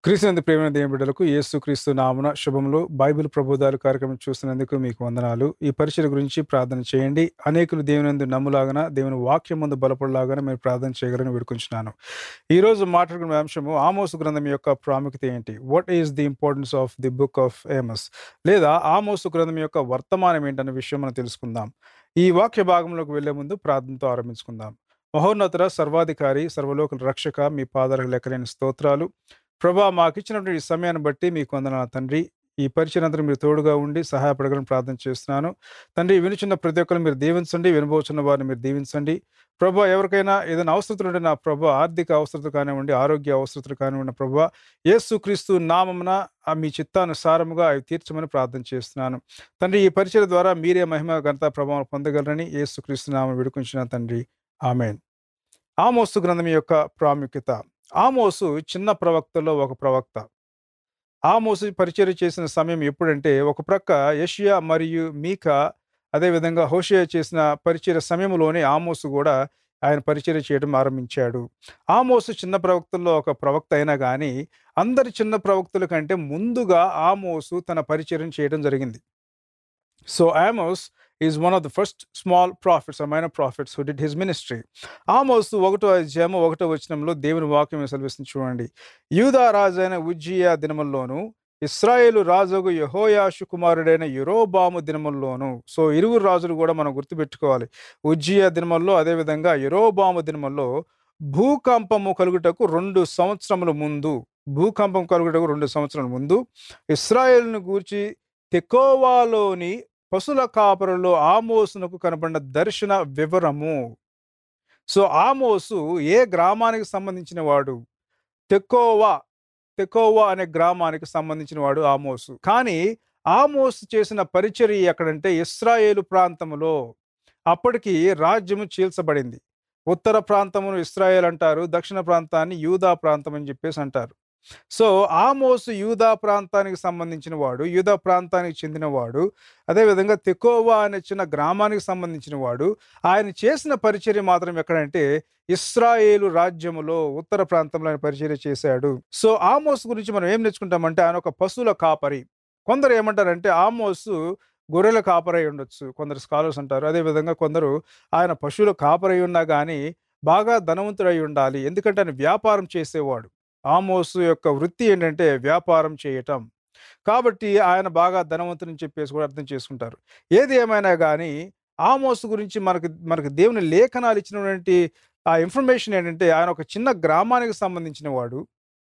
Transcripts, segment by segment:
క్రీస్తునందు ప్రేమైన దేవుని బిడ్డలకు యేసు క్రీస్తు నామున శుభములు బైబిల్ ప్రబోధాలు కార్యక్రమం చూస్తున్నందుకు మీకు వందనాలు ఈ పరిచయ గురించి ప్రార్థన చేయండి అనేకులు దేవునందు నమ్ములాగన దేవుని వాక్యం ముందు బలపడలాగానే మీరు ప్రార్థన చేయగలని వేడుకుంటున్నాను ఈ రోజు మాట్లాడుకునే అంశము ఆమోసు గ్రంథం యొక్క ప్రాముఖ్యత ఏంటి what is the importance of the book of Amos లేదా ఆమోసు గ్రంథం యొక్క వర్తమానం ఏంటనే విషయం మనం తెలుసుకుందాం ఈ వాక్య భాగంలోకి వెళ్లే ముందు ప్రార్థనతో ఆరంభించుకుందాం మహోన్నతర సర్వాధికారి సర్వలోకుల రక్షక మీ పాదాలకు లెక్కలేని స్తోత్రాలు ప్రభా మాకు ఇచ్చినటువంటి ఈ సమయాన్ని బట్టి మీకు వందనాలు తండ్రి ఈ పరిచయంతో మీరు తోడుగా ఉండి సహాయపడగలని ప్రార్థన చేస్తున్నాను తండ్రి వినుచున్న ప్రతి ఒక్కరు మీరు దీవించండి వినబోచున్న వారిని మీరు దీవించండి ప్రభా ఎవరికైనా ఏదైనా అవసరతలు ఉంటే నా ప్రభా ఆర్థిక అవసరత కానివ్వండి ఆరోగ్య అవసరతలు కానివ్వండి ప్రభా యేసు క్రీస్తు నామమున ఆ మీ చిత్తానుసారముగా అవి తీర్చమని ప్రార్థన చేస్తున్నాను తండ్రి ఈ పరిచయ ద్వారా మీరే మహిమ ఘనత ప్రభావం పొందగలరని యేసు క్రీస్తు నామం విడుకుంటున్నాను తండ్రి ఆమెన్ ఆమోసు గ్రంథం యొక్క ప్రాముఖ్యత ఆమోసు చిన్న ప్రవక్తలో ఒక ప్రవక్త ఆమోసు పరిచయం చేసిన సమయం ఎప్పుడంటే ఒక ప్రక్క యషియా మరియు మీకా అదేవిధంగా హోషియా చేసిన పరిచయ సమయంలోనే ఆమోసు కూడా ఆయన పరిచయం చేయడం ఆరంభించాడు ఆమోసు చిన్న ప్రవక్తల్లో ఒక ప్రవక్త అయినా కానీ అందరి చిన్న ప్రవక్తల కంటే ముందుగా ఆమోసు తన పరిచయం చేయడం జరిగింది so Amos is one of the first small prophets or minor prophets who did his ministry Amos ఒకటో అధ్యాయము ఒకటో వచనంలో దేవుని వాక్యం సెలవిస్తుంది చూడండి యూదా రాజైన ఉజ్జియా దినముల్లోను ఇస్రాయేలు రాజుకు యహోయాషు కుమారుడైన యురోబాము దినముల్లోను సో ఇరువురు రాజులు కూడా మనం గుర్తుపెట్టుకోవాలి ఉజ్జియా దినముల్లో అదేవిధంగా యురోబాము దినముల్లో భూకంపము కలుగుటకు రెండు సంవత్సరముల ముందు భూకంపం కలుగుటకు రెండు సంవత్సరాల ముందు ఇస్రాయేల్ను గూర్చి తెకోవాలోని పశుల కాపరులో ఆమోసునకు కనబడిన దర్శన వివరము సో ఆమోసు ఏ గ్రామానికి సంబంధించిన వాడు తెకోవా తెకోవా అనే గ్రామానికి సంబంధించిన వాడు ఆమోసు కానీ ఆమోసు చేసిన పరిచర్య ఎక్కడంటే ఇస్రాయేలు ప్రాంతములో అప్పటికి రాజ్యము చీల్చబడింది ఉత్తర ప్రాంతమును ఇస్రాయేల్ అంటారు దక్షిణ ప్రాంతాన్ని యూదా ప్రాంతం అని చెప్పేసి అంటారు సో ఆమోసు యూదా ప్రాంతానికి సంబంధించిన వాడు యూదా ప్రాంతానికి చెందినవాడు అదేవిధంగా తెకోవా అనే చిన్న గ్రామానికి సంబంధించిన వాడు ఆయన చేసిన పరిచర్య మాత్రం ఎక్కడంటే ఇస్రాయేలు రాజ్యములో ఉత్తర ప్రాంతంలో ఆయన పరిచర్య చేశాడు సో ఆమోస్ గురించి మనం ఏం నేర్చుకుంటామంటే ఆయన ఒక పశువుల కాపరి కొందరు ఏమంటారంటే ఆమోసు గొర్రెల కాపరై ఉండొచ్చు కొందరు స్కాలర్స్ అంటారు అదేవిధంగా కొందరు ఆయన పశువుల కాపరై ఉన్నా కానీ బాగా ధనవంతుడై ఉండాలి ఎందుకంటే ఆయన వ్యాపారం చేసేవాడు ఆమోసు యొక్క వృత్తి ఏంటంటే వ్యాపారం చేయటం కాబట్టి ఆయన బాగా ధనవంతుని చెప్పేసి కూడా అర్థం చేసుకుంటారు ఏది ఏమైనా కానీ ఆమోసు గురించి మనకు మనకు దేవుని లేఖనాలు ఇచ్చినటువంటి ఆ ఇన్ఫర్మేషన్ ఏంటంటే ఆయన ఒక చిన్న గ్రామానికి సంబంధించిన వాడు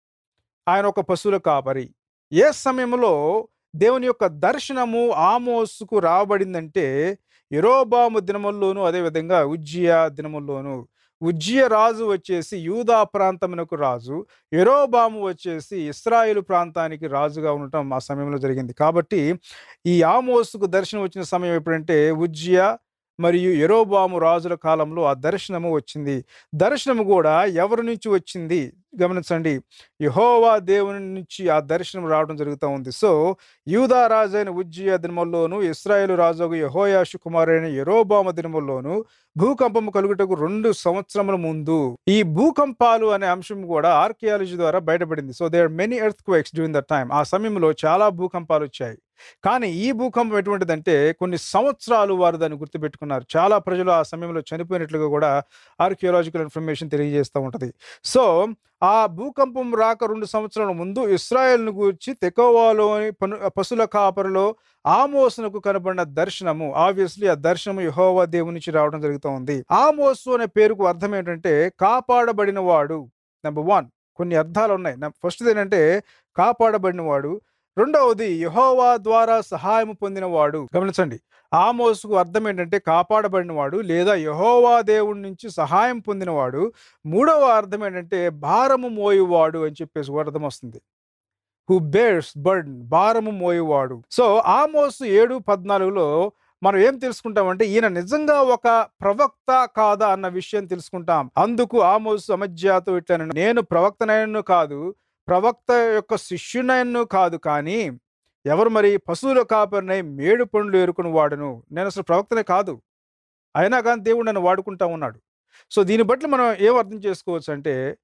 ఆయన ఒక పశువుల కాపరి ఏ సమయంలో దేవుని యొక్క దర్శనము ఆమోసుకు రాబడిందంటే ఎరోబాము దినముల్లోను అదేవిధంగా ఉజ్జియా దినముల్లోను ఉజ్జియ రాజు వచ్చేసి యూదా ప్రాంతమునకు రాజు ఎరోబాము వచ్చేసి ఇస్రాయేలు ప్రాంతానికి రాజుగా ఉండటం ఆ సమయంలో జరిగింది కాబట్టి ఈ ఆమోసుకు దర్శనం వచ్చిన సమయం ఎప్పుడంటే ఉజ్జియా మరియు ఎరోబాము రాజుల కాలంలో ఆ దర్శనము వచ్చింది దర్శనము కూడా ఎవరి నుంచి వచ్చింది గమనించండి యహోవా దేవుని నుంచి ఆ దర్శనం రావడం జరుగుతూ ఉంది సో యూదా రాజైన ఉజ్జియా దినముల్లోను ఇస్రాయేలు రాజు యహోయాషు కుమారైన ఎరోబామ దినముల్లోను భూకంపము కలుగుటకు రెండు సంవత్సరముల ముందు ఈ భూకంపాలు అనే అంశం కూడా ఆర్కియాలజీ ద్వారా బయటపడింది so there many earthquakes during the time ఆ సమయంలో చాలా భూకంపాలు వచ్చాయి కానీ ఈ భూకంపం ఎటువంటిదంటే కొన్ని సంవత్సరాలు వారు దాన్ని గుర్తుపెట్టుకున్నారు చాలా ప్రజలు ఆ సమయంలో చనిపోయినట్లుగా కూడా ఆర్కియాలజికల్ ఇన్ఫర్మేషన్ తెలియజేస్తూ ఉంటుంది సో ఆ భూకంపం రాక రెండు సంవత్సరాల ముందు ఇస్రాయెల్ను గూర్చి తెకోవాలోని పను పశుల కాపరిలో ఆమోసునకు కనబడిన దర్శనము ఆబ్వియస్లీ ఆ దర్శనము యహోవా దేవుని నుంచి రావడం జరుగుతూ ఉంది ఆమోసు అనే పేరుకు అర్థం ఏంటంటే కాపాడబడిన వాడు నెంబర్ వన్ కొన్ని అర్థాలు ఉన్నాయి ఫస్ట్ ఏంటంటే కాపాడబడిన వాడు రెండవది యహోవా ద్వారా సహాయం పొందినవాడు గమనించండి ఆమోసుకు అర్థం ఏంటంటే కాపాడబడినవాడు లేదా యహోవా దేవుడి నుంచి సహాయం పొందినవాడు మూడవ అర్థం ఏంటంటే భారము మోయువాడు అని చెప్పేసి కూడా అర్థం వస్తుంది హు బేర్స్ బర్డ్ భారము మోయువాడు సో ఆమోసు ఏడు పద్నాలుగులో మనం ఏం తెలుసుకుంటామంటే ఈయన నిజంగా ఒక ప్రవక్త కాదా అన్న విషయం తెలుసుకుంటాం అందుకు ఆమోసు అమధ్యాతో ఇట్లా నేను ప్రవక్తనైనను కాదు ప్రవక్త యొక్క శిష్యునైనను కాదు కానీ ఎవరు మరి పశువుల కాపరినై మేడు పండ్లు ఏరుకుని వాడును నేను అసలు ప్రవక్తనే కాదు అయినా కానీ దేవుడు నన్ను వాడుకుంటా ఉన్నాడు సో దీన్ని బట్టి మనం ఏం అర్థం చేసుకోవచ్చు అంటే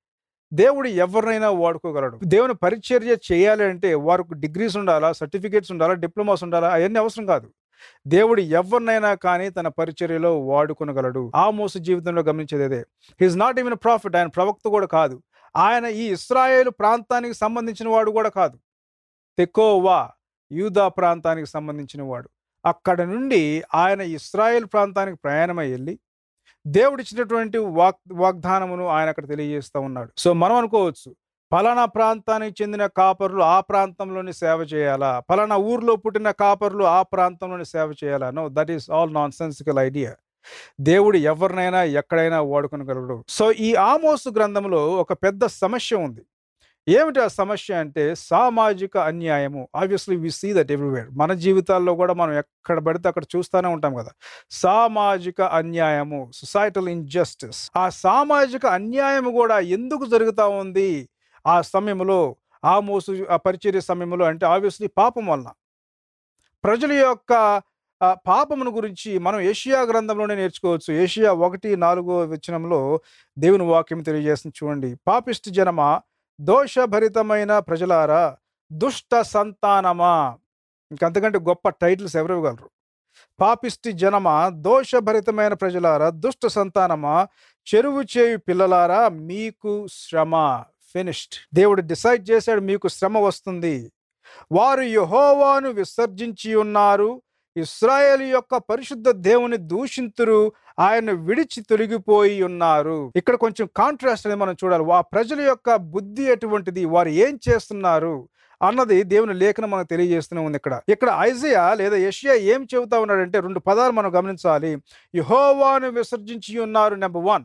దేవుడు ఎవరినైనా వాడుకోగలడు దేవుని పరిచర్య చేయాలి అంటే వారికి డిగ్రీస్ ఉండాలా సర్టిఫికేట్స్ ఉండాలా డిప్లొమాస్ ఉండాలా అవన్నీ అవసరం కాదు దేవుడు ఎవరినైనా కానీ తన పరిచర్యలో వాడుకొనగలడు ఆ మోసు జీవితంలో గమనించేది అదే హీఈస్ నాట్ ఈవెన్ ప్రాఫిట్ ఆయన ప్రవక్త కూడా కాదు ఆయన ఈ ఇస్రాయేల్ ప్రాంతానికి సంబంధించిన వాడు కూడా కాదు తెకోవా యూదా ప్రాంతానికి సంబంధించిన వాడు అక్కడ నుండి ఆయన ఇస్రాయేల్ ప్రాంతానికి ప్రయాణమై వెళ్ళి దేవుడిచ్చినటువంటి వాగ్ వాగ్దానమును ఆయన అక్కడ తెలియజేస్తూ ఉన్నాడు సో మనం అనుకోవచ్చు ఫలానా ప్రాంతానికి చెందిన కాపరులు ఆ ప్రాంతంలోని సేవ చేయాలా ఫలానా ఊర్లో పుట్టిన కాపరులు ఆ ప్రాంతంలోని సేవ చేయాలా no that is all nonsensical idea దేవుడు ఎవరినైనా ఎక్కడైనా వాడుకొనగలడు సో ఈ ఆమోసు గ్రంథంలో ఒక పెద్ద సమస్య ఉంది ఏమిటి ఆ సమస్య అంటే సామాజిక అన్యాయము obviously we see that everywhere మన జీవితాల్లో కూడా మనం ఎక్కడ పడితే అక్కడ చూస్తూనే ఉంటాం కదా సామాజిక అన్యాయము సొసైటల్ ఇన్జస్టిస్ ఆ సామాజిక అన్యాయము కూడా ఎందుకు జరుగుతూ ఉంది ఆ సమయంలో ఆ మోసు ఆ పరిచర్య సమయంలో అంటే ఆబ్వియస్లీ పాపం వలన ప్రజల యొక్క ఆ పాపమును గురించి మనం ఏషియా గ్రంథంలోనే నేర్చుకోవచ్చు ఏషియా ఒకటి నాలుగో వచనంలో దేవుని వాక్యం తెలియజేస్తుంది చూడండి పాపిష్టి జనమ దోషభరితమైన ప్రజలారా దుష్ట సంతానమా ఇంకంతకంటే గొప్ప టైటిల్స్ ఎవరు ఇవ్వగలరు పాపిష్టి జనమ దోషభరితమైన ప్రజలారా దుష్ట సంతానమా చెరువు చేయు పిల్లలారా మీకు శ్రమ ఫినిష్డ్ దేవుడు డిసైడ్ చేశాడు మీకు శ్రమ వస్తుంది వారు యహోవాను విసర్జించి ఉన్నారు ఇస్రాయేల్ యొక్క పరిశుద్ధ దేవుని దూషింతురు ఆయన విడిచి తొలగిపోయి ఉన్నారు ఇక్కడ కొంచెం కాంట్రాస్ట్ అనేది మనం చూడాలి ఆ ప్రజల యొక్క బుద్ధి ఎటువంటిది వారు ఏం చేస్తున్నారు అన్నది దేవుని లేఖనం మనకు తెలియజేస్తూనే ఉంది ఇక్కడ ఇక్కడ ఐజియా లేదా యషియా ఏం చెబుతా ఉన్నాడంటే రెండు పదాలు మనం గమనించాలి యహోవాను విసర్జించి ఉన్నారు నెంబర్ వన్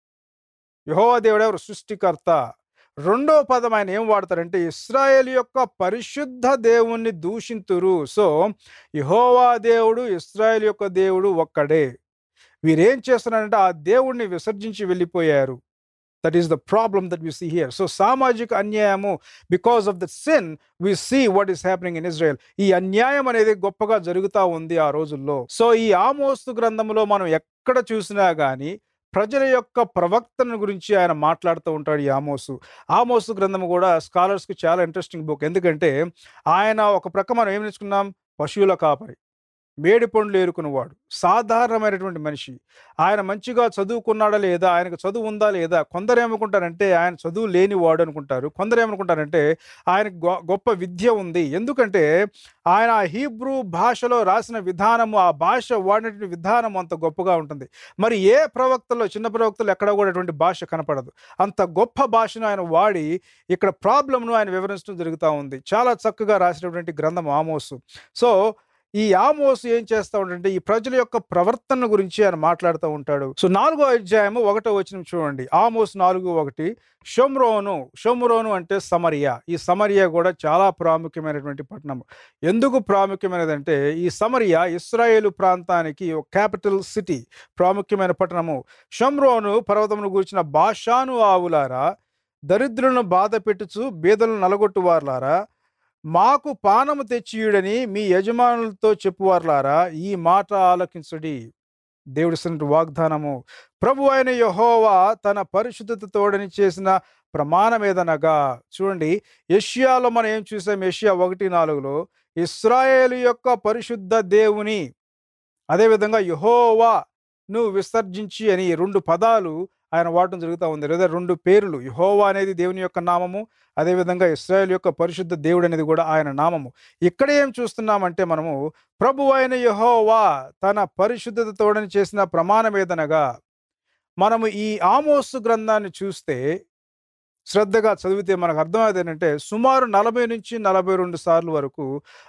యహోవా దేవుడు ఎవరు సృష్టికర్త రెండో పదం ఆయన ఏం వాడతారంటే ఇస్రాయేల్ యొక్క పరిశుద్ధ దేవుణ్ణి దూషింతురు సో యహోవా దేవుడు ఇస్రాయేల్ యొక్క దేవుడు ఒక్కడే వీరేం చేస్తున్నారంటే ఆ దేవుణ్ణి విసర్జించి వెళ్ళిపోయారు that is the problem that we see here so సామాజిక అన్యాయము because of the sin we see what is happening in Israel ఈ అన్యాయం అనేది గొప్పగా జరుగుతూ ఉంది ఆ రోజుల్లో సో ఈ ఆమోస్తు గ్రంథంలో మనం ఎక్కడ చూసినా కానీ ప్రజల యొక్క ప్రవక్తన గురించి ఆయన మాట్లాడుతూ ఉంటాడు ఈ ఆమోసు ఆమోసు గ్రంథం కూడా స్కాలర్స్కి చాలా ఇంట్రెస్టింగ్ బుక్ ఎందుకంటే ఆయన ఒక ప్రక్క మనం ఏం నేర్చుకున్నాం పశువుల కాపరి మేడి పండ్లు ఏరుకునేవాడు సాధారణమైనటువంటి మనిషి ఆయన మంచిగా చదువుకున్నాడా లేదా ఆయనకు చదువు ఉందా లేదా కొందరు ఏమనుకుంటారంటే ఆయన చదువు లేనివాడు అనుకుంటారు కొందరు ఏమనుకుంటారంటే ఆయనకు గొ- గొప్ప విద్య ఉంది ఎందుకంటే ఆయన ఆ హీబ్రూ భాషలో రాసిన విధానము ఆ భాష వాడినటువంటి విధానం అంత గొప్పగా ఉంటుంది మరి ఏ ప్రవక్తలో చిన్న ప్రవక్తలు ఎక్కడ కూడా అటువంటి భాష కనపడదు అంత గొప్ప భాషను ఆయన వాడి ఇక్కడ ప్రాబ్లంను ఆయన వివరించడం జరుగుతూ ఉంది చాలా చక్కగా రాసినటువంటి గ్రంథం ఆమోసు సో ఈ ఆమోసు ఏం చేస్తా ఉంటాడంటే ఈ ప్రజల యొక్క ప్రవర్తన గురించి ఆయన మాట్లాడుతూ ఉంటాడు సో నాలుగో అధ్యాయము ఒకటో వచ్చిన చూడండి ఆమోస్ నాలుగు ఒకటి షొమ్రోను షొమ్రోను అంటే సమరియా ఈ సమరియా కూడా చాలా ప్రాముఖ్యమైనటువంటి పట్టణం ఎందుకు ప్రాముఖ్యమైనదంటే ఈ సమరియా ఇస్రాయేలు ప్రాంతానికి ఒక క్యాపిటల్ సిటీ ప్రాముఖ్యమైన పట్టణము షమ్రోను పర్వతమును గూర్చిన బాషాను ఆవులారా దరిద్రులను బాధ పెట్టుచు బీదలను నలగొట్టువార్లారా మాకు పానము తెచ్చియుడని మీ యజమానులతో చెప్పువార్లారా ఈ మాట ఆలకించుడి దేవుడిస్తున్న వాగ్దానము ప్రభు అయిన యహోవా తన పరిశుద్ధత తోడని చేసిన ప్రమాణం ఏదనగా చూడండి యష్యాలో మనం ఏం చూసాం యష్యా ఒకటి నాలుగులో ఇస్రాయేలు యొక్క పరిశుద్ధ దేవుని అదేవిధంగా యహోవా నువ్వు విసర్జించి అని ఈ రెండు పదాలు ఆయన వాడటం జరుగుతూ ఉంది లేదా రెండు పేర్లు యహోవా అనేది దేవుని యొక్క నామము అదేవిధంగా ఇస్రాయేల్ యొక్క పరిశుద్ధ దేవుడు అనేది కూడా ఆయన నామము ఇక్కడ ఏం చూస్తున్నామంటే మనము ప్రభు అయిన యహోవా తన పరిశుద్ధత తోడని చేసిన ప్రమాణం ఏదనగా మనము ఈ ఆమోసు గ్రంథాన్ని చూస్తే శ్రద్ధగా చదివితే మనకు అర్థమయ్యేది ఏంటంటే సుమారు నలభై నుంచి నలభై రెండు సార్లు వరకు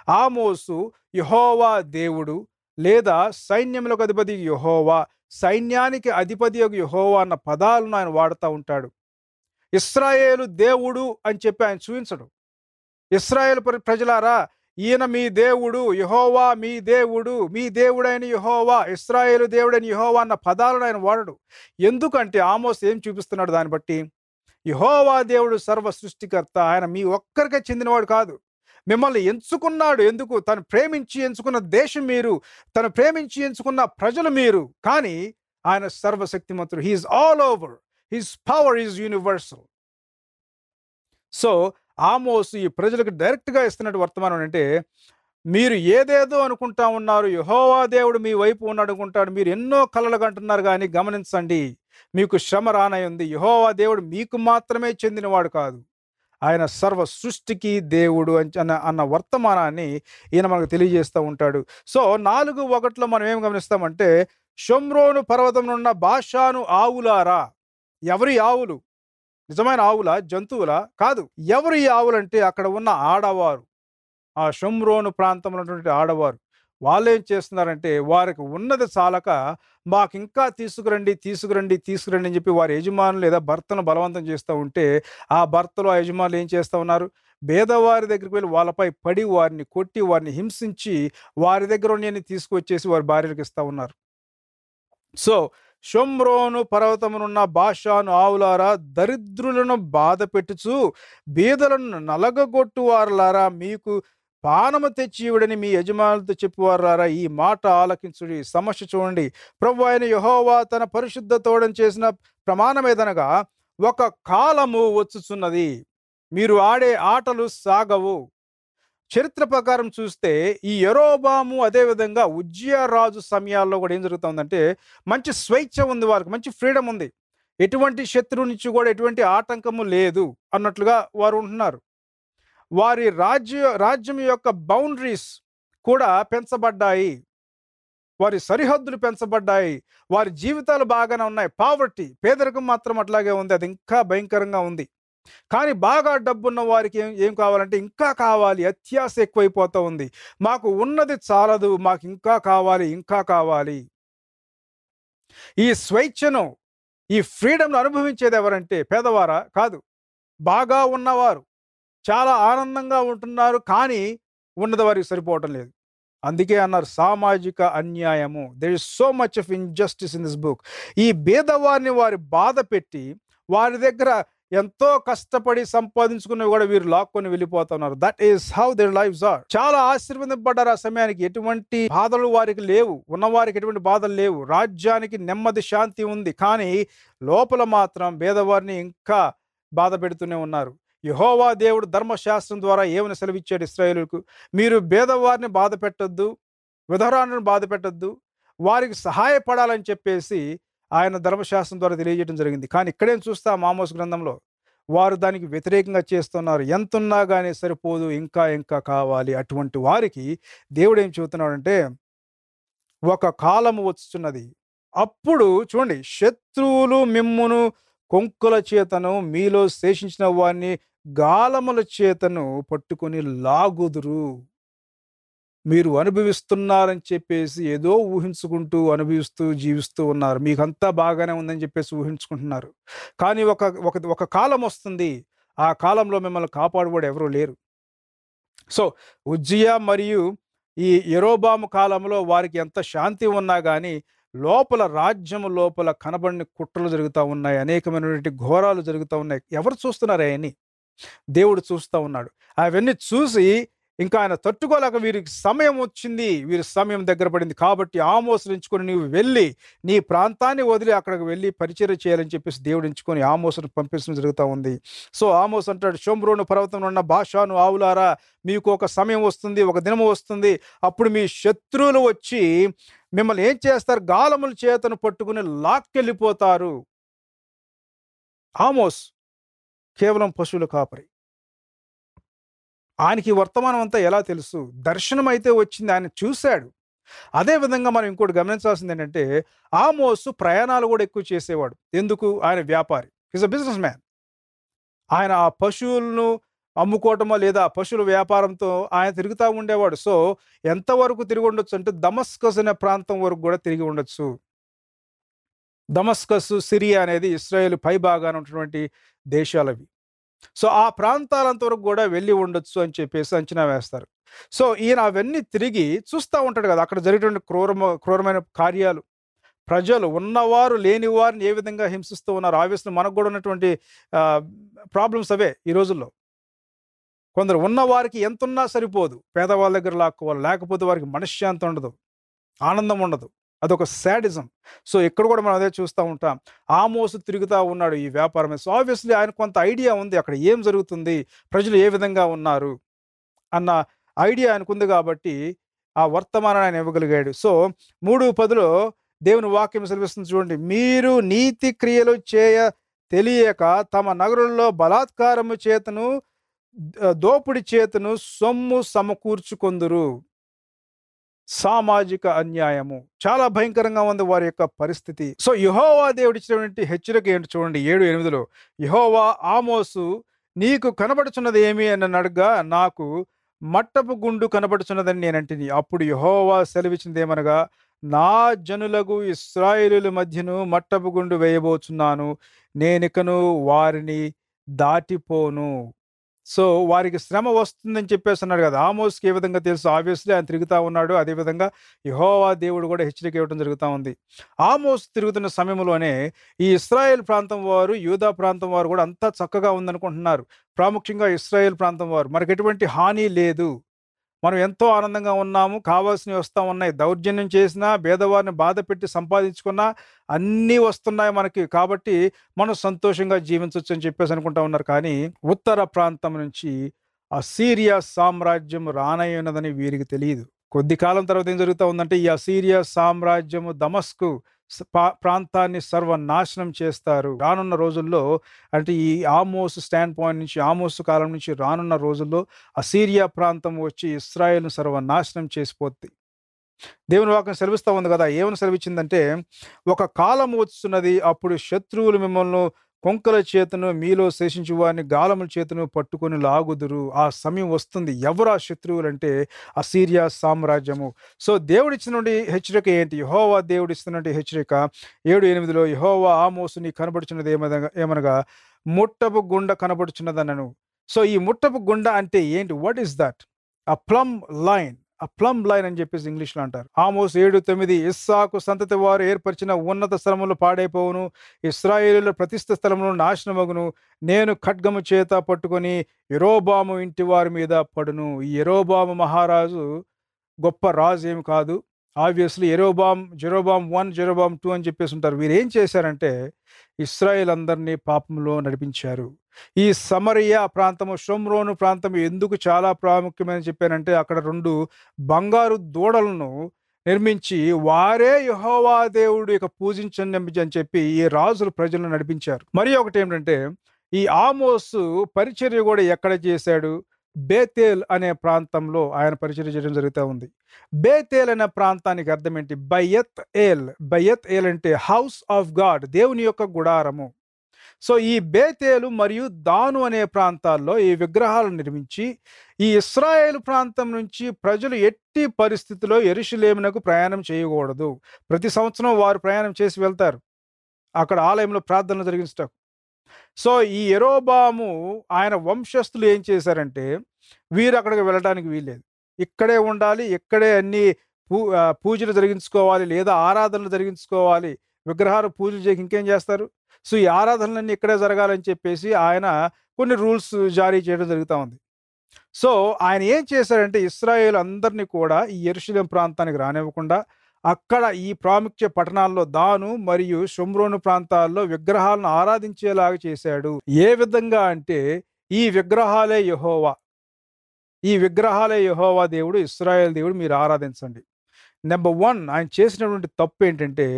ఆమోసు యహోవా దేవుడు లేదా సైన్యములకు అధిపతి యహోవా సైన్యానికి అధిపతి యొక్క యహోవా అన్న పదాలను ఆయన వాడుతూ ఉంటాడు ఇస్రాయేలు దేవుడు అని చెప్పి ఆయన చూపించడు ఇస్రాయేల్ ప్ర- ప్రజలారా ఈయన మీ దేవుడు యహోవా మీ దేవుడు మీ దేవుడైన యహోవా ఇస్రాయేలు దేవుడైన యహోవా అన్న పదాలను ఆయన వాడడు ఎందుకంటే ఆమోస్ ఏం చూపిస్తున్నాడు దాన్ని బట్టి యహోవా దేవుడు సర్వ సృష్టికర్త ఆయన మీ ఒక్కరికే చెందినవాడు కాదు మిమ్మల్ని ఎంచుకున్నాడు ఎందుకు తను ప్రేమించి ఎంచుకున్న దేశం మీరు తను ప్రేమించి ఎంచుకున్న ప్రజలు మీరు కానీ ఆయన సర్వశక్తిమంతుడు he's all over his power is universal so Amos ఈ ప్రజలకు డైరెక్ట్గా ఇస్తున్నట్టు వర్తమానం అంటే మీరు ఏదేదో అనుకుంటా ఉన్నారు యహోవా దేవుడు మీ వైపు ఉన్నాడు అనుకుంటాడు మీరు ఎన్నో కలలు కంటున్నారు కానీ గమనించండి మీకు శ్రమ రానై ఉంది యహోవా దేవుడు మీకు మాత్రమే చెందినవాడు కాదు ఆయన సర్వ సృష్టికి దేవుడు అని- అన్న అన్న వర్తమానాన్ని ఈయన మనకు తెలియజేస్తూ ఉంటాడు సో నాలుగు ఒకటిలో మనం ఏం గమనిస్తామంటే షొమ్రోను పర్వతం ఉన్న భాషాను ఆవులారా ఎవరి ఆవులు నిజమైన ఆవుల జంతువుల కాదు ఎవరు ఈ ఆవులు అంటే అక్కడ ఉన్న ఆడవారు ఆ షొమ్రోను ప్రాంతంలో ఉన్నటువంటి ఆడవారు వాళ్ళు ఏం చేస్తున్నారంటే వారికి ఉన్నది చాలక మాకు ఇంకా తీసుకురండి తీసుకురండి తీసుకురండి అని చెప్పి వారి యజమానులు లేదా భర్తను బలవంతం చేస్తూ ఉంటే ఆ భర్తలు ఆ యజమానులు ఏం చేస్తూ ఉన్నారు పేదవారి దగ్గరికి వెళ్ళి వాళ్ళపై పడి వారిని కొట్టి వారిని హింసించి వారి దగ్గర ఉన్నన్ని తీసుకొచ్చేసి వారి భార్యలకు ఇస్తూ ఉన్నారు సో షొమ్రోను పర్వతమునున్న భాషాను ఆవులారా దరిద్రులను బాధ పెట్టుచు బీదలను నలగగొట్టు వారులారా మీకు పానము తెచ్చి ఇవ్వడని మీ యజమానులతో చెప్పువారారా ఈ మాట ఆలకించుడి సమస్య చూడండి ప్రభు అయిన యహోవా తన పరిశుద్ధ తోడని చేసిన ప్రమాణం ఏదనగా ఒక కాలము వచ్చుచున్నది మీరు ఆడే ఆటలు సాగవు చరిత్ర ప్రకారం చూస్తే ఈ యరోబాము అదేవిధంగా ఉజ్జియా రాజు సమయాల్లో కూడా ఏం జరుగుతుందంటే మంచి స్వేచ్ఛ ఉంది వారికి మంచి ఫ్రీడమ్ ఉంది ఎటువంటి శత్రువు నుంచి కూడా ఎటువంటి ఆటంకము లేదు అన్నట్లుగా వారు ఉంటున్నారు వారి రాజ్య రాజ్యం యొక్క బౌండరీస్ కూడా పెంచబడ్డాయి వారి సరిహద్దులు పెంచబడ్డాయి వారి జీవితాలు బాగానే ఉన్నాయి పావర్టీ పేదరికం మాత్రం అట్లాగే ఉంది అది ఇంకా భయంకరంగా ఉంది కానీ బాగా డబ్బున్న వారికి ఏం ఏం కావాలంటే ఇంకా కావాలి అత్యాశ ఎక్కువైపోతూ ఉంది మాకు ఉన్నది చాలదు మాకు ఇంకా కావాలి ఇంకా కావాలి ఈ స్వేచ్ఛను ఈ ఫ్రీడమ్ను అనుభవించేది ఎవరంటే పేదవారా కాదు బాగా ఉన్నవారు చాలా ఆనందంగా ఉంటున్నారు కానీ ఉన్నది వారికి సరిపోవటం లేదు అందుకే అన్నారు సామాజిక అన్యాయము there is so much of injustice in this book ఈ భేదవారిని వారి బాధ పెట్టి వారి దగ్గర ఎంతో కష్టపడి సంపాదించుకున్నవి కూడా వీరు లాక్కొని వెళ్ళిపోతున్నారు that is how their lives are చాలా ఆశీర్వదింపడ్డారు ఆ సమయానికి ఎటువంటి బాధలు వారికి లేవు ఉన్నవారికి ఎటువంటి బాధలు లేవు రాజ్యానికి నెమ్మది శాంతి ఉంది కానీ లోపల మాత్రం భేదవారిని ఇంకా బాధ పెడుతూనే ఉన్నారు యహోవా దేవుడు ధర్మశాస్త్రం ద్వారా ఏమని సెలవిచ్చాడు ఇస్రాయేలుకు మీరు భేదవారిని బాధ పెట్టొద్దు విధవరాలను బాధ పెట్టొద్దు వారికి సహాయపడాలని చెప్పేసి ఆయన ధర్మశాస్త్రం ద్వారా తెలియజేయడం జరిగింది కానీ ఇక్కడేం చూస్తా మామోస్ గ్రంథంలో వారు దానికి వ్యతిరేకంగా చేస్తున్నారు ఎంతున్నా కానీ సరిపోదు ఇంకా ఇంకా కావాలి అటువంటి వారికి దేవుడు ఏం చెబుతున్నాడంటే ఒక కాలము వచ్చుచున్నది అప్పుడు చూడండి శత్రువులు మిమ్మును కొంకుల చేతను మీలో శేషించిన వారిని గాలముల చేతను పట్టుకొని లాగుదురు మీరు అనుభవిస్తున్నారని చెప్పేసి ఏదో ఊహించుకుంటూ అనుభవిస్తూ జీవిస్తూ ఉన్నారు మీకంతా బాగానే ఉందని చెప్పేసి ఊహించుకుంటున్నారు కానీ ఒక ఒక ఒక కాలం వస్తుంది ఆ కాలంలో మిమ్మల్ని కాపాడువాడు ఎవరూ లేరు సో ఉజ్జియా మరియు ఈ ఎరోబాము కాలంలో వారికి ఎంత శాంతి ఉన్నా కానీ లోపల రాజ్యము లోపల కనబడిన కుట్రలు జరుగుతూ ఉన్నాయి అనేకమైనటువంటి ఘోరాలు జరుగుతూ ఉన్నాయి ఎవరు చూస్తున్నారు అవన్నీ దేవుడు చూస్తూ ఉన్నాడు అవన్నీ చూసి ఇంకా ఆయన తట్టుకోలేక వీరికి సమయం వచ్చింది వీరి సమయం దగ్గర పడింది కాబట్టి ఆమోసులు ఎంచుకొని నీవు వెళ్ళి నీ ప్రాంతాన్ని వదిలి అక్కడికి వెళ్ళి పరిచయం చేయాలని చెప్పేసి దేవుడు ఎంచుకొని ఆమోసును పంపించడం జరుగుతూ ఉంది సో ఆమోస్ అంటాడు షోమ్రోను పర్వతంలో ఉన్న భాషను ఆవులారా మీకు ఒక సమయం వస్తుంది ఒక దినము వస్తుంది అప్పుడు మీ శత్రువులు వచ్చి మిమ్మల్ని ఏం చేస్తారు గాలముల చేతను పట్టుకుని లాక్కెళ్ళిపోతారు ఆమోస్ కేవలం పశువుల కాపరి ఆయనకి ఈ వర్తమానం అంతా ఎలా తెలుసు దర్శనం అయితే వచ్చింది ఆయన చూశాడు అదే విధంగా మనం ఇంకోటి గమనించాల్సింది ఏంటంటే ఆమోసు ప్రయాణాలు కూడా ఎక్కువ చేసేవాడు ఎందుకు ఆయన వ్యాపారి ఈజ్ అ బిజినెస్ మ్యాన్ ఆయన ఆ పశువులను అమ్ముకోవటమో లేదా ఆ పశువుల వ్యాపారంతో ఆయన తిరుగుతూ ఉండేవాడు సో ఎంతవరకు తిరిగి ఉండొచ్చు అంటే దమస్కస్ అనే ప్రాంతం వరకు కూడా తిరిగి ఉండొచ్చు దమస్కస్ సిరియా అనేది ఇస్రాయేల్ పై భాగాన ఉన్నటువంటి దేశాలవి సో ఆ ప్రాంతాలంత వరకు కూడా వెళ్ళి ఉండొచ్చు అని చెప్పేసి అంచనా వేస్తారు సో ఈయన అవన్నీ తిరిగి చూస్తూ ఉంటాడు కదా అక్కడ జరిగేటువంటి క్రూరమ క్రూరమైన కార్యాలు ప్రజలు ఉన్నవారు లేని వారిని ఏ విధంగా హింసిస్తూ ఉన్నారు ఆబ్వియస్లీ మనకు కూడా ఉన్నటువంటి ప్రాబ్లమ్స్ అవే ఈ రోజుల్లో కొందరు ఉన్నవారికి ఎంత ఉన్నా సరిపోదు పేదవాళ్ళ దగ్గర లాక్కోవాలి లేకపోతే వారికి మనశ్శాంతి ఉండదు ఆనందం ఉండదు అదొక శాడిజం సో ఇక్కడ కూడా మనం అదే చూస్తూ ఉంటాం ఆమోసు తిరుగుతూ ఉన్నాడు ఈ వ్యాపారం మీద సో ఆబ్వియస్లీ ఆయన కొంత ఐడియా ఉంది అక్కడ ఏం జరుగుతుంది ప్రజలు ఏ విధంగా ఉన్నారు అన్న ఐడియా ఆయనకుంది కాబట్టి ఆ వర్తమానాన్ని ఆయన ఇవ్వగలిగాడు సో మూడు పదిలో దేవుని వాక్యం సెలవిస్తుంది చూడండి మీరు నీతి క్రియలు చేయ తెలియక తమ నగరుల్లో బలాత్కారము చేతను ద- దోపిడి చేతను సొమ్ము సమకూర్చుకొందురు సామాజిక అన్యాయము చాలా భయంకరంగా ఉంది వారి యొక్క పరిస్థితి సో యహోవా దేవుడు ఇచ్చినటువంటి హెచ్చరిక ఏంటి చూడండి ఏడు ఎనిమిదిలో యహోవా ఆమోసు నీకు కనబడుచున్నది ఏమి అని అడగా నాకు మట్టపు గుండు కనబడుచున్నదని నేనంటిని అప్పుడు యహోవా సెలవిచ్చినది ఏమనగా నా జనులకు ఇస్రాయేలుల మధ్యను మట్టపు గుండు వేయబోచున్నాను నేనికను వారిని దాటిపోను సో వారికి శ్రమ వస్తుందని చెప్పేసి అన్నాడు కదా ఆమోస్కి ఏ విధంగా తెలుసు ఆబ్వియస్లీ ఆయన తిరుగుతూ ఉన్నాడు అదేవిధంగా యహోవా దేవుడు కూడా హెచ్చరిక ఇవ్వడం జరుగుతూ ఉంది ఆమోస్ తిరుగుతున్న సమయంలోనే ఈ ఇస్రాయేల్ ప్రాంతం వారు యూదా ప్రాంతం వారు కూడా అంతా చక్కగా ఉందనుకుంటున్నారు ప్రాముఖ్యంగా ఇస్రాయేల్ ప్రాంతం వారు మనకి ఎటువంటి హాని లేదు మనం ఎంతో ఆనందంగా ఉన్నాము కావాల్సినవి వస్తూ ఉన్నాయి దౌర్జన్యం చేసినా పేదవారిని బాధ పెట్టి సంపాదించుకున్నా అన్నీ వస్తున్నాయి మనకి కాబట్టి మనం సంతోషంగా జీవించవచ్చు అని చెప్పేసి అనుకుంటా ఉన్నారు కానీ ఉత్తర ప్రాంతం నుంచి అసీరియా సామ్రాజ్యం రానయ్యున్నదని వీరికి తెలియదు కొద్ది కాలం తర్వాత ఏం జరుగుతూ ఉందంటే ఈ అసీరియా సామ్రాజ్యము దమస్కు స- పా- ప్రాంతాన్ని సర్వనాశనం చేస్తారు రానున్న రోజుల్లో అంటే ఈ ఆమోస్ స్టాండ్ పాయింట్ నుంచి ఆమోస్ కాలం నుంచి రానున్న రోజుల్లో అసీరియా ప్రాంతం వచ్చి ఇస్రాయేల్ను సర్వనాశనం చేసిపోద్ది దేవుని వాక్యం సెలవిస్తూ ఉంది కదా ఏమని సెలవిచ్చిందంటే ఒక కాలం వస్తున్నది అప్పుడు శత్రువులు మిమ్మల్ని కొంకల చేతను మీలో శేషించు వారిని గాలముల చేతను పట్టుకొని లాగుదురు ఆ సమయం వస్తుంది ఎవరు ఆ శత్రువులు అంటే అసీరియా సామ్రాజ్యము సో దేవుడిచ్చినటువంటి హెచ్చరిక ఏంటి యహోవా దేవుడిస్తున్నటువంటి హెచ్చరిక ఏడు ఎనిమిదిలో యహోవా ఆమోసు నీ కనబడుచున్నది ఏమనగా ఏమనగా ముట్టపు గుండ కనబడుచున్నదనను సో ఈ ముట్టపు గుండ అంటే ఏంటి what is that a plumb line ఆ ప్లమ్ లైన్ అని చెప్పేసి ఇంగ్లీష్లో అంటారు ఆమోస్ ఏడు తొమ్మిది ఇస్సాకు సంతతి వారు ఏర్పరిచిన ఉన్నత స్థలములు పాడైపోవును ఇస్రాయేలుల ప్రతిష్ఠ స్థలమును నాశనమగును నేను ఖడ్గము చేత పట్టుకొని ఎరోబాము ఇంటి వారి మీద పడును ఈ ఎరోబాము మహారాజు గొప్ప రాజు ఏమి కాదు obviously Jeroboam Jeroboam one Jeroboam two అని చెప్పేసి ఉంటారు వీరు ఏం చేశారంటే ఇస్రాయేల్ అందరినీ పాపంలో నడిపించారు ఈ సమరియా ప్రాంతము షోమ్రోను ప్రాంతం ఎందుకు చాలా ప్రాముఖ్యమని చెప్పానంటే అక్కడ రెండు బంగారు దూడలను నిర్మించి వారే యహోవా దేవుడు ఇక పూజించండి అని చెప్పి ఈ రాజులు ప్రజలను నడిపించారు మరి ఒకటి ఏమిటంటే ఈ ఆమోసు పరిచర్య కూడా ఎక్కడ చేశాడు బేతేల్ అనే ప్రాంతంలో ఆయన పరిచర్య చేయడం జరుగుతూ ఉంది బేతేల్ అనే ప్రాంతానికి అర్థం ఏంటి బయత్ ఏల్ బయత్ ఏల్ అంటే హౌస్ ఆఫ్ గాడ్ దేవుని యొక్క గుడారము సో ఈ బేతేలు మరియు దాను అనే ప్రాంతాల్లో ఈ విగ్రహాలను నిర్మించి ఈ ఇస్రాయేల్ ప్రాంతం నుంచి ప్రజలు ఎట్టి పరిస్థితిలో ఎరుషులేమునకు ప్రయాణం చేయకూడదు ప్రతి సంవత్సరం వారు ప్రయాణం చేసి వెళ్తారు అక్కడ ఆలయంలో ప్రార్థనలు జరిగించటం సో ఈ ఎరోబాము ఆయన వంశస్థులు ఏం చేశారంటే వీరు అక్కడికి వెళ్ళడానికి వీల్లేదు ఇక్కడే ఉండాలి ఇక్కడే అన్ని పూ ఆ, పూజలు జరిగించుకోవాలి లేదా ఆరాధనలు జరిగించుకోవాలి విగ్రహాలు పూజలు చేయక ఇంకేం చేస్తారు సో ఈ ఆరాధనలన్నీ ఇక్కడే జరగాలని చెప్పేసి ఆయన కొన్ని రూల్స్ జారీ చేయడం జరుగుతూ ఉంది సో ఆయన ఏం చేశారంటే ఇస్రాయేల్ అందరినీ కూడా ఈ ఎరుశలేం ప్రాంతానికి రానివ్వకుండా అక్కడ ఈ ప్రాముఖ్య పట్టణాల్లో దాను మరియు షుమ్రోను ప్రాంతాల్లో విగ్రహాలను ఆరాధించేలాగా చేశాడు ఏ విధంగా అంటే ఈ విగ్రహాలే యహోవా ఈ విగ్రహాలే యహోవా దేవుడు ఇస్రాయేల్ దేవుడు మీరు ఆరాధించండి నెంబర్ వన్ ఆయన చేసినటువంటి తప్పు ఏంటంటే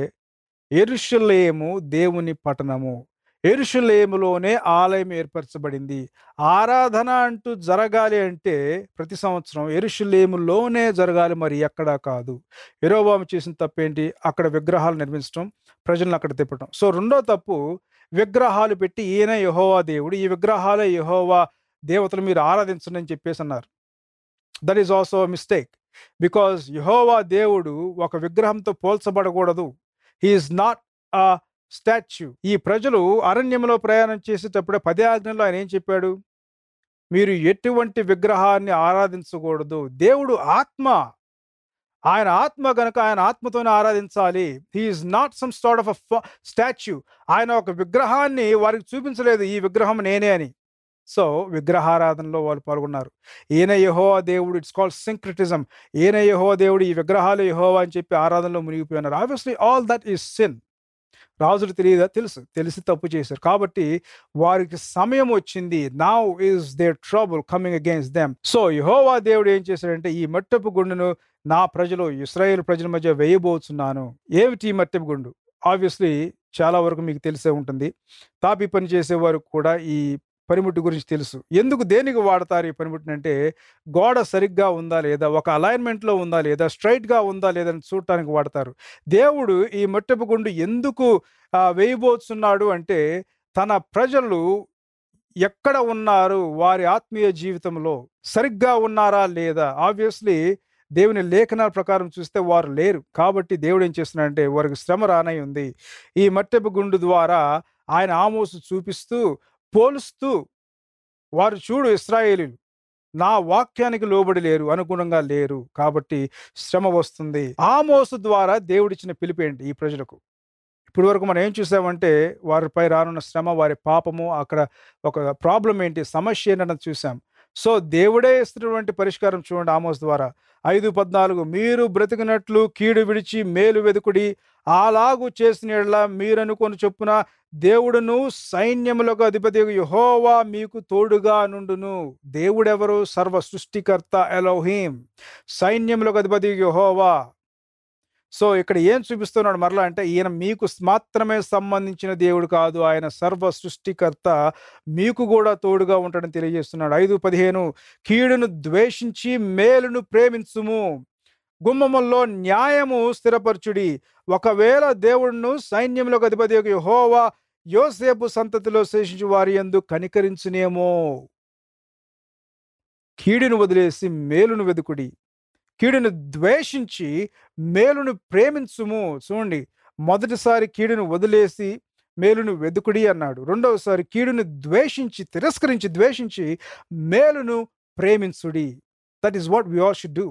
ఎరుషలేము దేవుని పట్టణము ఎరుషలేములోనే ఆలయం ఏర్పరచబడింది ఆరాధన అంటూ జరగాలి అంటే ప్రతి సంవత్సరం ఎరుషలేములోనే జరగాలి మరి ఎక్కడా కాదు ఎరోబాము చేసిన తప్పేంటి అక్కడ విగ్రహాలు నిర్మించడం ప్రజలను అక్కడ తిప్పడం సో రెండో తప్పు విగ్రహాలు పెట్టి ఈయన యహోవా దేవుడు ఈ విగ్రహాలే యహోవా దేవతలు మీరు ఆరాధించండి అని చెప్పేసి అన్నారు that is also mistake because యహోవా దేవుడు ఒక విగ్రహంతో పోల్చబడకూడదు హీఈస్ నాట్ ఆ స్టాచ్యూ ఈ ప్రజలు అరణ్యంలో ప్రయాణం చేసేటప్పుడే పదే ఆజ్ఞలో ఆయన ఏం చెప్పాడు మీరు ఎటువంటి విగ్రహాన్ని ఆరాధించకూడదు దేవుడు ఆత్మ ఆయన ఆత్మ గనక ఆయన ఆత్మతోనే ఆరాధించాలి he is not some start of a statue ఆయన ఒక విగ్రహాన్ని వారికి చూపించలేదు ఈ విగ్రహం నేనే అని సో విగ్రహారాధనలో వాళ్ళు పాల్గొన్నారు ఈయన యహోవా దేవుడు ఇట్స్ కాల్డ్ సింక్రిటిజం ఈయన యహోవా దేవుడు ఈ విగ్రహాలు యహోవా అని చెప్పి ఆరాధనలో మునిగిపోయినారు obviously all that is sin రాజులు తెలియదా తెలుసు తెలిసి తప్పు చేశారు కాబట్టి వారికి సమయం వచ్చింది now is there trouble coming against them so యహోవా దేవుడు ఏం చేశాడంటే ఈ మట్టపు గుండును నా ప్రజలు ఇస్రాయేల్ ప్రజల మధ్య వేయబోతున్నాను ఏమిటి ఈ మట్టపు గుండు ఆబ్వియస్లీ చాలా వరకు మీకు తెలిసే ఉంటుంది తాపి పని చేసేవారు కూడా ఈ పనిముట్టు గురించి తెలుసు ఎందుకు దేనికి వాడతారు ఈ పనిముట్టుని అంటే గోడ సరిగ్గా ఉందా లేదా ఒక అలైన్మెంట్లో ఉందా లేదా స్ట్రైట్గా ఉందా లేదా అని చూడటానికి వాడతారు దేవుడు ఈ మట్టపు గుండు ఎందుకు ఆ, వేయబోతున్నాడు అంటే తన ప్రజలు ఎక్కడ ఉన్నారు వారి ఆత్మీయ జీవితంలో సరిగ్గా ఉన్నారా లేదా ఆబ్వియస్లీ దేవుని లేఖనాల ప్రకారం చూస్తే వారు లేరు కాబట్టి దేవుడు ఏం చేస్తున్నాడంటే వారికి శ్రమ రానై ఉంది ఈ మట్టెపు గుండు ద్వారా ఆయన ఆమోసు చూపిస్తూ పోలుస్తూ వారు చూడు ఇస్రాయేలీలు నా వాక్యానికి లోబడి లేరు అనుగుణంగా లేరు కాబట్టి శ్రమ వస్తుంది ఆమోసు ద్వారా దేవుడిచ్చిన పిలిపేంటి ఈ ప్రజలకు ఇప్పటి వరకు మనం ఏం చూసామంటే వారిపై రానున్న శ్రమ వారి పాపము అక్కడ ఒక ప్రాబ్లం ఏంటి సమస్య ఏంటన్నది చూసాం సో దేవుడే ఇస్తున్నటువంటి పరిష్కారం చూడండి ఆమోస్ ద్వారా ఐదు పద్నాలుగు మీరు బ్రతికినట్లు కీడు విడిచి మేలు వెదుకుడి అలాగు చేసిన యెడల మీరు అనుకొని చొప్పున దేవుడును సైన్యములకు అధిపతి యహోవా మీకు తోడుగా నుండును దేవుడెవరు సర్వ సృష్టికర్త ఎలోహీం సైన్యములకు అధిపతి యహోవా సో ఇక్కడ ఏం చూపిస్తున్నాడు మరలా అంటే ఈయన మీకు మాత్రమే సంబంధించిన దేవుడు కాదు ఆయన సర్వ సృష్టికర్త మీకు కూడా తోడుగా ఉంటాడని తెలియజేస్తున్నాడు ఐదు పదిహేను కీడును ద్వేషించి మేలును ప్రేమించుము గుమ్మముల్లో న్యాయము స్థిరపరచుడి ఒకవేళ దేవుడును సైన్యములకు అధిపతి యెహోవా యోసేపు సంతతిలో శేషించు వారి యందు కనికరించునేమో కీడును వదిలేసి మేలును వెదుకుడి కీడును ద్వేషించి మేలును ప్రేమించుము చూడండి మొదటిసారి కీడును వదిలేసి మేలును వెదుకుడి అన్నాడు రెండవసారి కీడును ద్వేషించి తిరస్కరించి ద్వేషించి మేలును ప్రేమించుడి that is what we all should do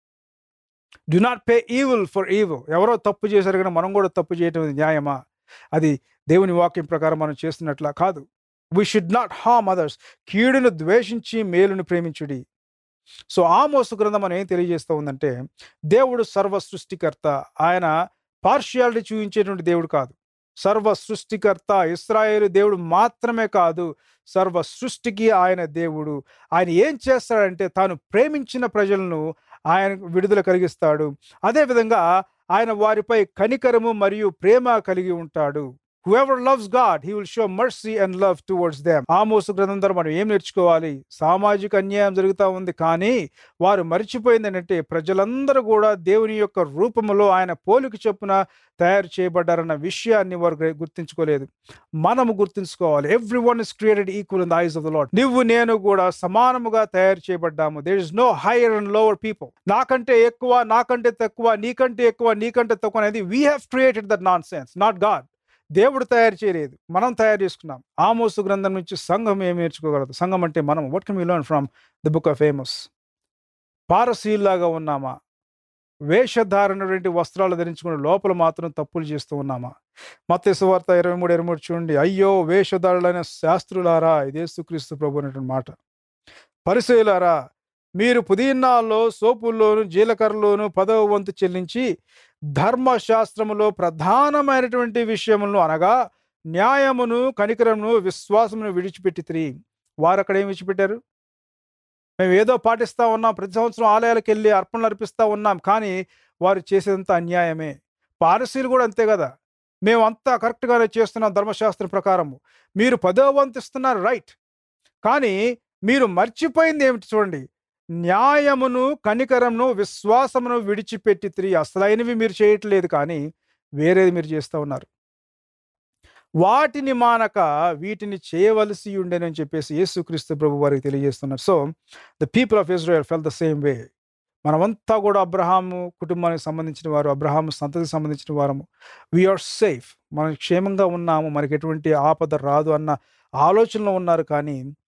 do not pay evil for evil ఎవరో తప్పు చేశారు కానీ మనం కూడా తప్పు చేయటం అది న్యాయమా అది దేవుని వాక్యం ప్రకారం మనం చేస్తున్నట్లా కాదు we should not harm others కీడును ద్వేషించి మేలును ప్రేమించుడి సో ఆమోసు గ్రంథం మనం ఏం తెలియజేస్తూ ఉందంటే దేవుడు సర్వ సృష్టికర్త ఆయన పార్షియాలిటీ చూపించేటువంటి దేవుడు కాదు సర్వ సృష్టికర్త ఇస్రాయేలు దేవుడు మాత్రమే కాదు సర్వ సృష్టికి ఆయన దేవుడు ఆయన ఏం చేస్తాడంటే తాను ప్రేమించిన ప్రజలను ఆయన విడుదల కలిగిస్తాడు అదేవిధంగా ఆయన వారిపై కనికరము మరియు ప్రేమ కలిగి ఉంటాడు whoever loves God he will show mercy and love towards them ఆమోసు గ్రంథం ద్వారా మనం ఏం నేర్చుకోవాలి సామాజిక అన్యాయం జరుగుతూ ఉంది కానీ వారు మర్చిపోయింది ఏంటంటే ప్రజలందరూ కూడా దేవుని యొక్క రూపములో ఆయన పోలిక చొప్పున తయారు చేయబడ్డారన్న విషయాన్ని వారు గ్ర- గుర్తించుకోలేదు మనము గుర్తుంచుకోవాలి every one is created equal in the eyes of the Lord నువ్వు నేను కూడా సమానముగా తయారు చేయబడ్డాము there is no higher and lower people నాకంటే ఎక్కువ నాకంటే తక్కువ నీకంటే ఎక్కువ నీకంటే తక్కువ అనేది we have created that nonsense not God దేవుడు తయారు చేయలేదు మనం తయారు చేసుకున్నాం ఆమోసు గ్రంథం నుంచి సంఘం ఏం నేర్చుకోగలదు సంఘం అంటే మనం what can we learn from the book of famous పారసీల్లాగా ఉన్నామా వేషధారణటువంటి వస్త్రాలు ధరించుకుని లోపల మాత్రం తప్పులు చేస్తూ ఉన్నామా మత్స్య సువార్త ఇరవై మూడు ఇరవై మూడు చూడండి అయ్యో వేషధారులైన శాస్త్రులారా ఇదేసుక్రీస్తు ప్రభు అనేటువంటి మాట పరిశీలారా మీరు పుదీనాల్లో సోపుల్లోను జీలకర్రలోను పదవ వంతు చెల్లించి ధర్మశాస్త్రములో ప్రధానమైనటువంటి విషయములను అనగా న్యాయమును కనికరమును విశ్వాసమును విడిచిపెట్టి తిరిగి వారు అక్కడ ఏం విడిచిపెట్టారు మేము ఏదో పాటిస్తా ఉన్నాం ప్రతి సంవత్సరం ఆలయాలకు వెళ్ళి అర్పణలు అర్పిస్తా ఉన్నాం కానీ వారు చేసేదంతా అన్యాయమే పారసీలు కూడా అంతే కదా మేము అంతా కరెక్ట్గానే చేస్తున్నాం ధర్మశాస్త్రం ప్రకారము మీరు పదో వంతు ఇస్తున్నారు రైట్ కానీ మీరు మర్చిపోయింది ఏమిటి చూడండి న్యాయమును కనికరమును విశ్వాసమును విడిచిపెట్టి తిరిగి అసలైనవి మీరు చేయట్లేదు కానీ వేరేది మీరు చేస్తూ ఉన్నారు వాటిని మానక వీటిని చేయవలసి ఉండేనని చెప్పేసి యేసుక్రీస్తు ప్రభు వారికి తెలియజేస్తున్నారు so the people of Israel fell the same way మనమంతా కూడా అబ్రహాము కుటుంబానికి సంబంధించిన వారు అబ్రహాము సంతతికి సంబంధించిన వారము వీఆర్ సేఫ్ మనం క్షేమంగా ఉన్నాము మనకి ఎటువంటి ఆపద రాదు అన్న ఆలోచనలో ఉన్నారు కానీ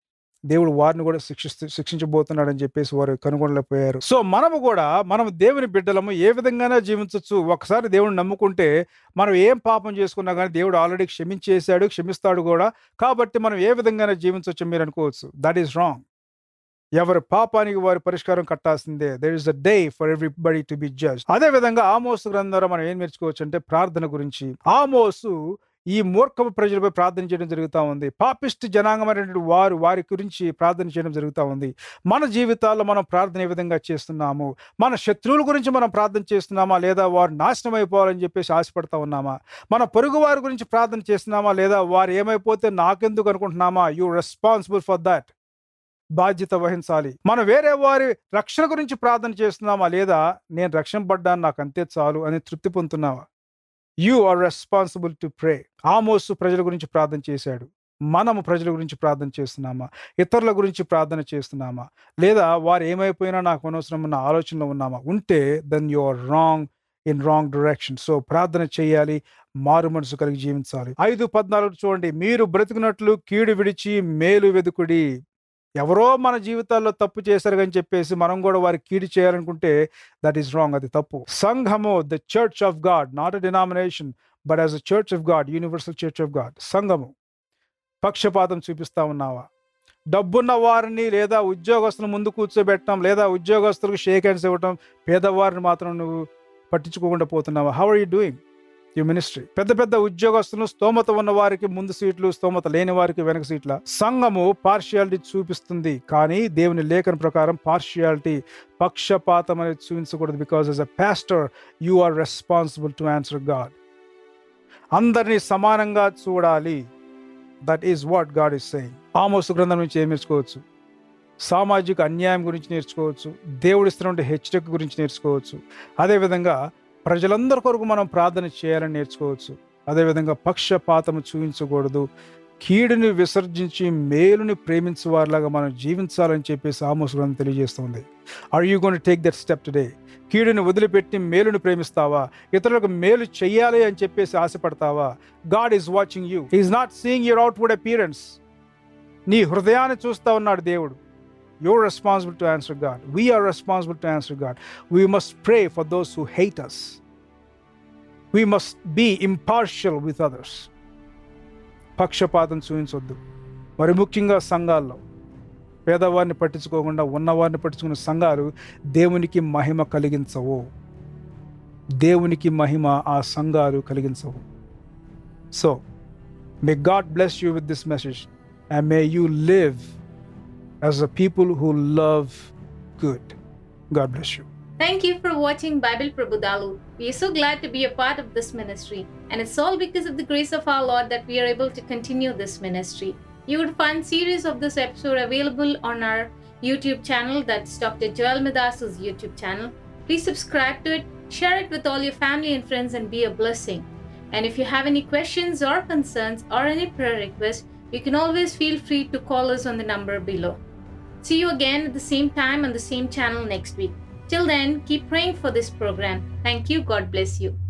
దేవుడు వారిని కూడా శిక్షిస్తూ శిక్షించబోతున్నాడని చెప్పేసి వారు కనుగొనలేకపోయారు సో మనము కూడా మనం దేవుని బిడ్డలము ఏ విధంగానే జీవించవచ్చు ఒకసారి దేవుని నమ్ముకుంటే మనం ఏం పాపం చేసుకున్నా కానీ దేవుడు ఆల్రెడీ క్షమించేశాడు క్షమిస్తాడు కూడా కాబట్టి మనం ఏ విధంగానే జీవించవచ్చు మీరు అనుకోవచ్చు దట్ ఈస్ రాంగ్ ఎవరి పాపానికి వారి పరిష్కారం కట్టాల్సిందే there is a day for everybody to be judge అదే విధంగా ఆమోసు గ్రంథం ద్వారా మనం ఏం నేర్చుకోవచ్చు అంటే ప్రార్థన గురించి ఆమోసు ఈ మూర్ఖపు ప్రజలపై ప్రార్థన చేయడం జరుగుతూ ఉంది పాపిస్ట్ జనాంగమైనటువంటి వారు వారి గురించి ప్రార్థన చేయడం జరుగుతూ ఉంది మన జీవితాల్లో మనం ప్రార్థన ఏ విధంగా చేస్తున్నాము మన శత్రువుల గురించి మనం ప్రార్థన చేస్తున్నామా లేదా వారు నాశనం అయిపోవాలని చెప్పేసి ఆశపడతా ఉన్నామా మన పొరుగు వారి గురించి ప్రార్థన చేస్తున్నామా లేదా వారు ఏమైపోతే నాకెందుకు అనుకుంటున్నామా యు రెస్పాన్సిబుల్ ఫర్ దాట్ బాధ్యత వహించాలి మనం వేరే వారి రక్షణ గురించి ప్రార్థన చేస్తున్నామా లేదా నేను రక్షణ పడ్డాను నాకు అంతే చాలు అని తృప్తి పొందుతున్నావా you are responsible to pray ఆమోసు ప్రజల గురించి ప్రార్థన చేశాడు మనము ప్రజల గురించి ప్రార్థన చేస్తున్నామా ఇతరుల గురించి ప్రార్థన చేస్తున్నామా లేదా వారు ఏమైపోయినా నాకు అనవసరం ఉన్న ఆలోచనలో ఉన్నామా ఉంటే then you are wrong in wrong direction so ప్రార్థన చేయాలి మారు మనసు కలిగి జీవించాలి ఐదు పద్నాలుగు చూడండి మీరు బ్రతికినట్లు కీడు విడిచి మేలు వెదుకుడి ఎవరో మన జీవితాల్లో తప్పు చేశారు అని చెప్పేసి మనం కూడా వారి కీడు చేయాలనుకుంటే దట్ ఈస్ రాంగ్ అది తప్పు సంఘము the church of God not a denomination but as a church of God universal church of God సంఘము పక్షపాతం చూపిస్తా ఉన్నావా డబ్బున్న వారిని లేదా ఉద్యోగస్తులను ముందు కూర్చోబెట్టడం లేదా ఉద్యోగస్తులకు షేక్ హ్యాండ్స్ ఇవ్వటం పేదవారిని మాత్రం నువ్వు పట్టించుకోకుండా పోతున్నావా how are you doing you ministry పెద్ద పెద్ద ఉద్యోగస్తులు స్తోమత ఉన్న వారికి ముందు సీట్లు స్తోమత లేని వారికి వెనక సీట్ల సంఘము పార్షియాలిటీ చూపిస్తుంది కానీ దేవుని లేఖన ప్రకారం పార్షియాలిటీ పక్షపాతం అనేది చూపించకూడదు because as a pastor you are responsible to answer God అందరినీ సమానంగా చూడాలి that is what God is saying ఆమోసు గ్రంథం నుంచి ఏం నేర్చుకోవచ్చు సామాజిక అన్యాయం గురించి నేర్చుకోవచ్చు దేవుడిస్తున్న హెచ్చరిక గురించి నేర్చుకోవచ్చు అదేవిధంగా ప్రజలందరి కొరకు మనం ప్రార్థన చేయాలని నేర్చుకోవచ్చు అదేవిధంగా పక్షపాతము చూపించకూడదు కీడుని విసర్జించి మేలుని ప్రేమించే వారిలాగా మనం జీవించాలని చెప్పేసి ఆమోసు గ్రంథం తెలియజేస్తుంది are you gonna take that step today కీడుని వదిలిపెట్టి మేలుని ప్రేమిస్తావా ఇతరులకు మేలు చెయ్యాలి అని చెప్పేసి ఆశపడతావా God is watching you is not seeing your అవుట్వుడ్ అపియరెన్స్ నీ హృదయాన్ని చూస్తా ఉన్నాడు దేవుడు you're responsible to answer God we are responsible to answer God we must pray for those who hate us we must be impartial with others పక్షపాతం చూపించొద్దు మరి ముఖ్యంగా సంఘాల్లో పేదవారిని పట్టించుకోకుండా ఉన్నవారిని పట్టించుకున్న సంఘాలు దేవునికి మహిమ కలిగించవు దేవునికి మహిమ ఆ సంఘాలు కలిగించవు so may God bless you with this message and may you live as a people who love good God bless you Thank you for watching Bible Prabhudalu. We are so glad to be a part of this ministry, and it's all because of the grace of our Lord that we are able to continue this ministry. You would find series of this episode available on our YouTube channel, that's Dr. Joel Medas's YouTube channel. Please subscribe to it, share it with all your family and friends, and be a blessing. And if you have any questions or concerns or any prayer requests, you can always feel free to call us on the number below. See you again at the same time on the same channel next week. Till then, keep praying for this program. Thank you. God bless you.